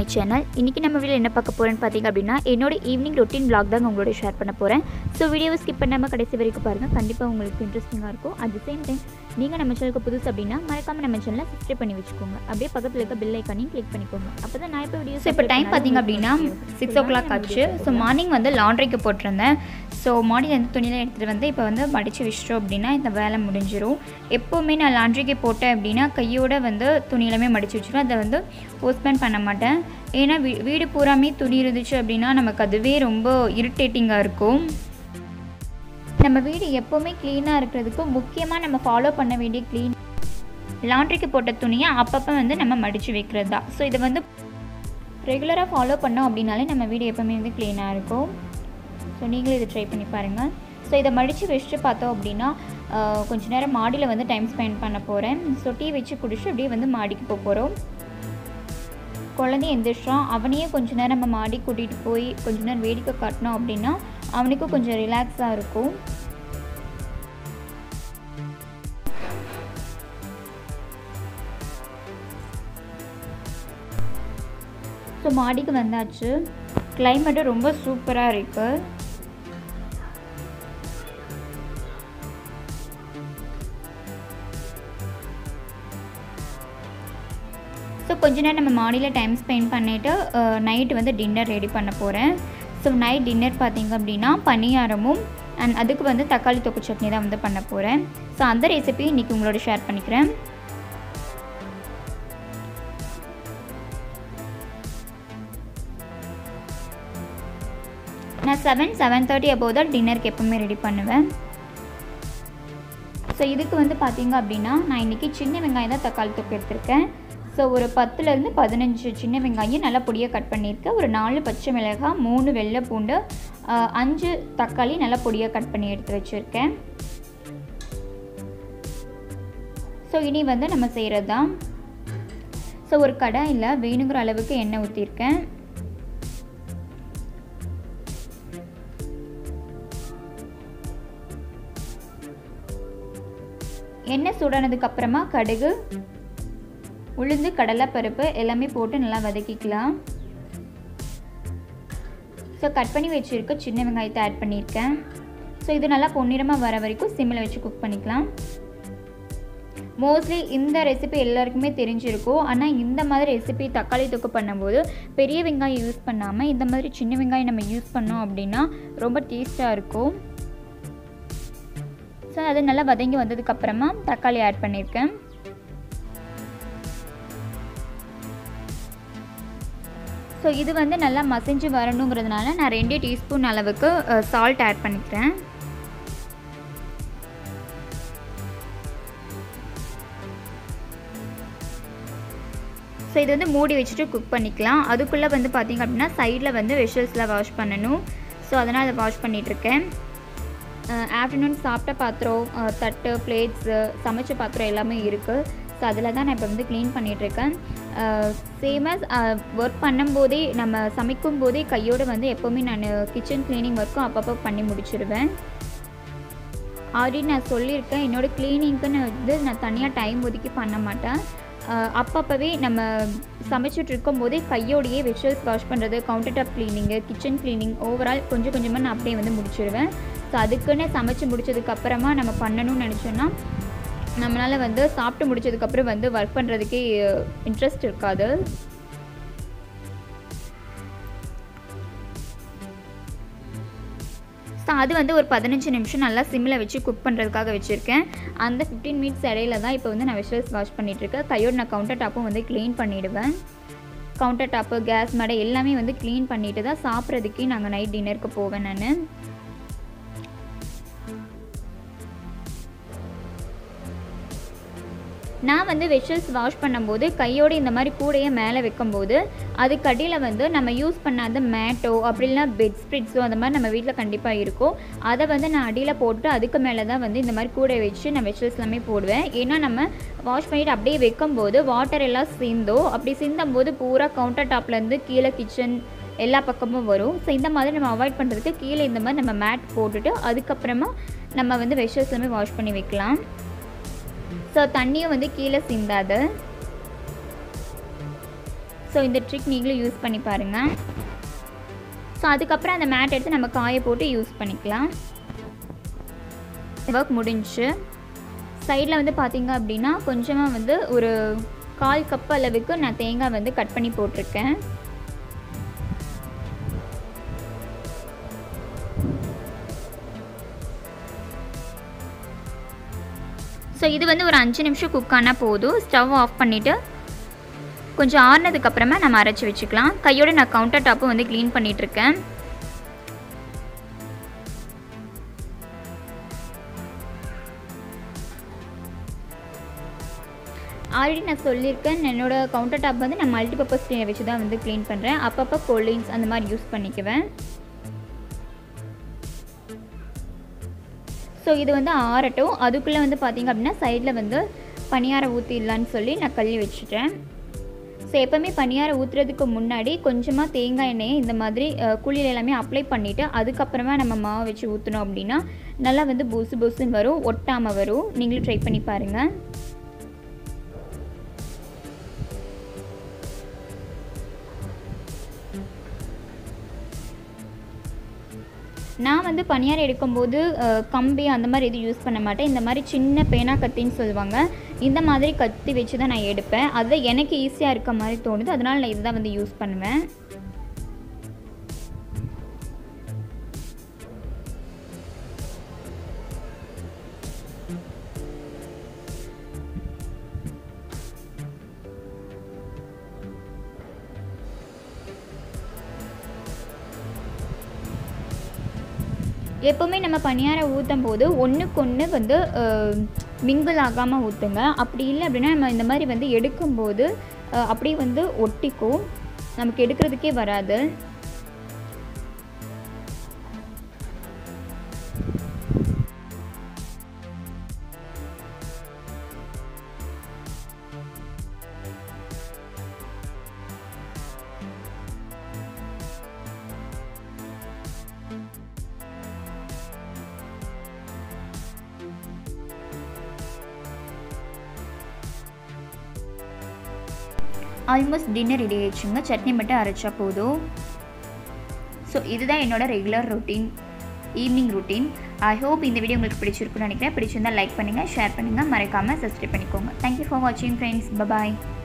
channel இன்றைக்கி நம்ம video என்ன பார்க்க போகிறேன்னு பார்த்தீங்க அப்படின்னா என்னோட ஈவினிங் ரொட்டீன் vlog தான் உங்களோட ஷேர் பண்ண போகிறேன் ஸோ வீடியோவை ஸ்கிப் பண்ணாமல் கடைசி வரைக்கும் பாருங்கள் கண்டிப்பாக உங்களுக்கு இன்ட்ரெஸ்டிங்காக இருக்கும் அட் த சேம் டைம் நீங்கள் நம்ம சேனலுக்கு புதுசு அப்படின்னா மறக்காமல் நம்ம சேனலை சப்ஸ்கிரைப் பண்ணி வச்சுக்கோங்க அப்படியே பக்கத்தில் இருக்க பெல் ஐக்கானையும் கிளிக் பண்ணிக்கோங்க அப்போ தான் நான் இப்போ வீடியோ ஸோ இப்போ டைம் பார்த்தீங்க அப்படின்னா சிக்ஸ் ஓ கிளாக் ஆச்சு ஸோ மார்னிங் வந்து லாண்ட்ரிக்கு போட்டிருந்தேன் ஸோ மார்னிங் வந்து துணியெல்லாம் எடுத்துகிட்டு வந்து இப்போ வந்து மடித்து வச்சிட்டோம் அப்படின்னா இந்த வேலை முடிஞ்சிரும் எப்போவுமே நான் லாண்ட்ரிக்கு போட்டேன் அப்படின்னா கையோட வந்து துணியெல்லாமே மடித்து வச்சிருவேன் அதை வந்து போஸ்ட்பேன் பண்ண மாட்டேன் ஏன்னா வீ வீடு பூராமே துணி இருந்துச்சு அப்படின்னா நமக்கு அதுவே ரொம்ப இரிட்டேட்டிங்காக இருக்கும் நம்ம வீடு எப்போவுமே க்ளீனாக இருக்கிறதுக்கு முக்கியமாக நம்ம ஃபாலோ பண்ண வேண்டிய க்ளீன் லாண்ட்ரிக்கு போட்ட துணியை அப்பப்போ வந்து நம்ம மடித்து வைக்கிறது தான் ஸோ இதை வந்து ரெகுலராக ஃபாலோ பண்ணோம் அப்படின்னாலே நம்ம வீடு எப்போவுமே வந்து க்ளீனாக இருக்கும் ஸோ நீங்களும் இதை ட்ரை பண்ணி பாருங்கள் ஸோ இதை மடித்து வச்சுட்டு பார்த்தோம் அப்படின்னா ஆஹ், கொஞ்ச நேரம் மாடியில் வந்து டைம் ஸ்பெண்ட் பண்ண போகிறேன் ஸோ டீ வச்சு குடிச்சு அப்படியே வந்து மாடிக்கு போக போகிறோம் குழந்தை எந்திரிச்சான் அவனையே கொஞ்ச நேரம் நம்ம மாடி கூட்டிகிட்டு போய் கொஞ்ச நேரம் வேடிக்கை காட்டினோம் அப்படின்னா அவனுக்கும் கொஞ்சம் ரிலாக்ஸாக இருக்கும் ஸோ மாடிக்கு வந்தாச்சு கிளைமேட்டு ரொம்ப சூப்பராக இருக்குது ஸோ கொஞ்ச நேரம் நம்ம மாடியில் டைம் ஸ்பெண்ட் பண்ணிவிட்டு நைட்டு வந்து டின்னர் ரெடி பண்ண போகிறேன் ஸோ நைட் டின்னர் பார்த்தீங்க அப்படின்னா பணியாரமும் அண்ட் அதுக்கு வந்து தக்காளி தொக்கு சட்னி தான் வந்து பண்ண போகிறேன் ஸோ அந்த ரெசிபி இன்றைக்கி உங்களோட ஷேர் பண்ணிக்கிறேன் நான் செவன் செவன் தேர்ட்டி above தான் டின்னருக்கு எப்போவுமே ரெடி பண்ணுவேன் ஸோ இதுக்கு வந்து பார்த்தீங்க அப்படின்னா நான் இன்றைக்கி சின்ன வெங்காயம் தான் தக்காளி தொக்கு எடுத்திருக்கேன் ஸோ ஒரு பத்துலேருந்து பதினஞ்சு சின்ன வெங்காயம் நல்லா பொடியாக கட் பண்ணியிருக்கேன் ஒரு நாலு பச்சை மிளகாய் மூணு வெள்ளை பூண்டு ஆஹ், அஞ்சு தக்காளி நல்லா பொடியாக கட் பண்ணி எடுத்து வச்சுருக்கேன் ஸோ இனி வந்து நம்ம செய்கிறது தான் ஸோ ஒரு கடாயில் வேணுங்கிற அளவுக்கு எண்ணெய் ஊற்றிருக்கேன் எண்ணெய் சூடானதுக்கு அப்புறமா கடுகு உளுந்து கடலைப்பருப்பு எல்லாமே போட்டு நல்லா வதக்கிக்கலாம் ஸோ கட் பண்ணி வச்சுருக்க சின்ன வெங்காயத்தை ஆட் பண்ணியிருக்கேன் ஸோ இது நல்லா பொன்னிறமாக வர வரைக்கும் சிம்மில் வச்சு குக் பண்ணிக்கலாம் மோஸ்ட்லி இந்த ரெசிபி எல்லாருக்குமே தெரிஞ்சிருக்கும் ஆனால் இந்த மாதிரி ரெசிபி தக்காளி தொக்கு பண்ணும்போது பெரிய வெங்காயம் யூஸ் பண்ணாமல் இந்த மாதிரி சின்ன வெங்காயம் நம்ம யூஸ் பண்ணோம் அப்படின்னா ரொம்ப டேஸ்ட்டாக இருக்கும் ஸோ அது நல்லா வதங்கி வந்ததுக்கப்புறமா தக்காளி ஆட் பண்ணியிருக்கேன் ஸோ இது வந்து நல்லா மசிஞ்சு வரணுங்கிறதுனால நான் ரெண்டு டீஸ்பூன் அளவுக்கு சால்ட் ஆட் பண்ணிக்கிறேன் ஸோ இது வந்து மூடி வச்சுட்டு குக் பண்ணிக்கலாம் அதுக்குள்ளே வந்து பார்த்திங்க அப்படின்னா சைடில் வந்து வெஷல்ஸில் வாஷ் பண்ணணும் ஸோ அதனால் அதை வாஷ் பண்ணிகிட்ருக்கேன் ஆஃப்டர்நூன் சாப்பிட்ட பாத்திரம் அஹ், தட்டு பிளேட்ஸு சமைச்ச பாத்திரம் எல்லாமே இருக்குது ஸோ அதில் தான் நான் இப்போ வந்து க்ளீன் பண்ணிகிட்ருக்கேன் சேமாக ஒர்க் பண்ணும்போதே நம்ம சமைக்கும் போதே கையோடு வந்து எப்போவுமே நான் கிச்சன் க்ளீனிங் ஒர்க்கும் அப்பப்போ பண்ணி முடிச்சிடுவேன் ஆல்ரெடி நான் சொல்லியிருக்கேன் என்னோடய க்ளீனிங்க்குன்னு வந்து நான் தனியாக டைம் ஒதுக்கி பண்ண மாட்டேன் அஹ் அப்பப்பவே நம்ம சமைச்சிட்டு இருக்கும்போதே கையோடையே வெஷல்ஸ் வாஷ் பண்ணுறது counter top cleaning kitchen cleaning overall கொஞ்சம் கொஞ்சமாக நான் அப்படியே வந்து முடிச்சிடுவேன் ஸோ அதுக்குன்னு சமைச்சு முடிச்சதுக்கப்புறமா நம்ம பண்ணணும்னு நினச்சோன்னா நம்மளால் வந்து சாப்பிட்டு முடிச்சதுக்கப்புறம் வந்து ஒர்க் பண்ணுறதுக்கே இன்ட்ரெஸ்ட் இருக்காது ஸோ அது வந்து ஒரு பதினஞ்சு நிமிஷம் நல்லா சிம்மில் வச்சு குக் பண்ணுறதுக்காக வச்சுருக்கேன் அந்த ஃபிஃப்டீன் மினிட்ஸ் இடையில தான் இப்போ வந்து நான் வெஷல்ஸ் வாஷ் பண்ணிகிட்ருக்கேன் கையோட நான் கவுண்டர் டாப்பும் வந்து க்ளீன் பண்ணிவிடுவேன் கவுண்டர் டாப்பு கேஸ் மடை எல்லாமே வந்து க்ளீன் பண்ணிட்டு தான் சாப்பிட்றதுக்கே நாங்கள் நைட் டின்னருக்கு போவேன் நான் நான் வந்து வெஷல்ஸ் வாஷ் பண்ணும்போது கையோடு இந்த மாதிரி கூடையை மேலே வைக்கும்போது அதுக்கு அடியில் வந்து நம்ம யூஸ் பண்ணாத மேட்டோ அப்படி இல்லைனா பெட் ஸ்ப்ரிட்ஸோ அந்த மாதிரி நம்ம வீட்டில் கண்டிப்பாக இருக்கும் அதை வந்து நான் அடியில் போட்டு அதுக்கு மேலே தான் வந்து இந்த மாதிரி கூடை வச்சு நான் வெஷல்ஸ் எல்லாமே போடுவேன் ஏன்னா நம்ம வாஷ் பண்ணிட்டு அப்படியே வைக்கும்போது வாட்டர் எல்லாம் சிந்தோ அப்படி சிந்தும் போது பூரா கவுண்டர் டாப்லேருந்து கீழே கிச்சன் எல்லா பக்கமும் வரும் ஸோ இந்த மாதிரி நம்ம அவாய்ட் பண்ணுறதுக்கு கீழே இந்த மாதிரி நம்ம மேட் போட்டுட்டு அதுக்கப்புறமா நம்ம வந்து வெஷல்ஸ் எல்லாமே வாஷ் பண்ணி வைக்கலாம் ஸோ தண்ணியும் வந்து கீழே சிந்தாது ஸோ இந்த ட்ரிக் நீங்களும் யூஸ் பண்ணி பாருங்கள் ஸோ அதுக்கப்புறம் அந்த மேட் எடுத்து நம்ம காய போட்டு யூஸ் பண்ணிக்கலாம் ஒர்க் முடிஞ்சு சைடில் வந்து பார்த்தீங்க அப்படின்னா கொஞ்சமாக வந்து ஒரு கால் கப் அளவுக்கு நான் தேங்காய் வந்து கட் பண்ணி போட்டிருக்கேன் ஸோ இது வந்து ஒரு அஞ்சு நிமிஷம் குக் ஆனால் போதும் ஸ்டவ் ஆஃப் பண்ணிவிட்டு கொஞ்சம் ஆறுனதுக்கப்புறமா நம்ம அரைச்சி வச்சுக்கலாம் கையோட நான் கவுண்டர் டாப்பும் வந்து க்ளீன் பண்ணிகிட்ருக்கேன் ஆல்ரெடி நான் சொல்லியிருக்கேன் என்னோடய கவுண்டர் டாப் வந்து நான் மல்டிபர்பஸ் கிளீனர் வச்சு தான் வந்து க்ளீன் பண்ணுறேன் அப்பப்போ கோல்டிங்ஸ் அந்த மாதிரி யூஸ் பண்ணிக்குவேன் ஸோ இது வந்து ஆறட்டும் அதுக்குள்ளே வந்து பார்த்திங்க அப்படின்னா சைடில் வந்து பணியாரம் ஊற்றிடலான்னு சொல்லி நான் கழுவி வச்சுட்டேன் ஸோ எப்போவுமே பணியாரம் ஊற்றுறதுக்கு முன்னாடி கொஞ்சமாக தேங்காய் எண்ணெயை இந்த மாதிரி குழியில் எல்லாமே அப்ளை பண்ணிவிட்டு அதுக்கப்புறமா நம்ம மாவு வச்சு ஊற்றினோம் அப்படின்னா நல்லா வந்து புசு புசுன்னு வரும் ஒட்டாமல் வரும் நீங்களும் ட்ரை பண்ணி பாருங்கள் நான் வந்து பனியாரம் எடுக்கும்போது கம்பி அந்த மாதிரி எதுவும் யூஸ் பண்ண மாட்டேன் இந்த மாதிரி சின்ன பேனா கத்தின்னு சொல்லுவாங்க இந்த மாதிரி கத்தி வச்சு தான் நான் எடுப்பேன் அது எனக்கு ஈஸியாக இருக்க மாதிரி தோணுது அதனால் நான் இதுதான் வந்து யூஸ் பண்ணுவேன் எப்போவுமே நம்ம பணியாரம் ஊற்றும் போது ஒன்றுக்கு ஒன்று வந்து மிங்கிள் ஆகாமல் ஊற்றுங்க அப்படி இல்லை அப்படின்னா நம்ம இந்த மாதிரி வந்து எடுக்கும்போது அப்படியே வந்து ஒட்டிக்கும் நமக்கு எடுக்கிறதுக்கே வராது ஆல்மோஸ்ட் டின்னர் ரெடி ஆயிடுச்சுங்க சட்னி மட்டும் அரைச்சா போதும் ஸோ இதுதான் என்னோட regular routine evening routine I hope இந்த வீடியோ உங்களுக்கு பிடிச்சிருக்குன்னு நினைக்கிறேன் பிடிச்சிருந்தால் லைக் பண்ணுங்கள் ஷேர் பண்ணுங்கள் மறக்காமல் சப்ஸ்கிரைப் பண்ணிக்கோங்க தேங்க்யூ ஃபார் வாட்சிங் ஃப்ரெண்ட்ஸ் பபாய்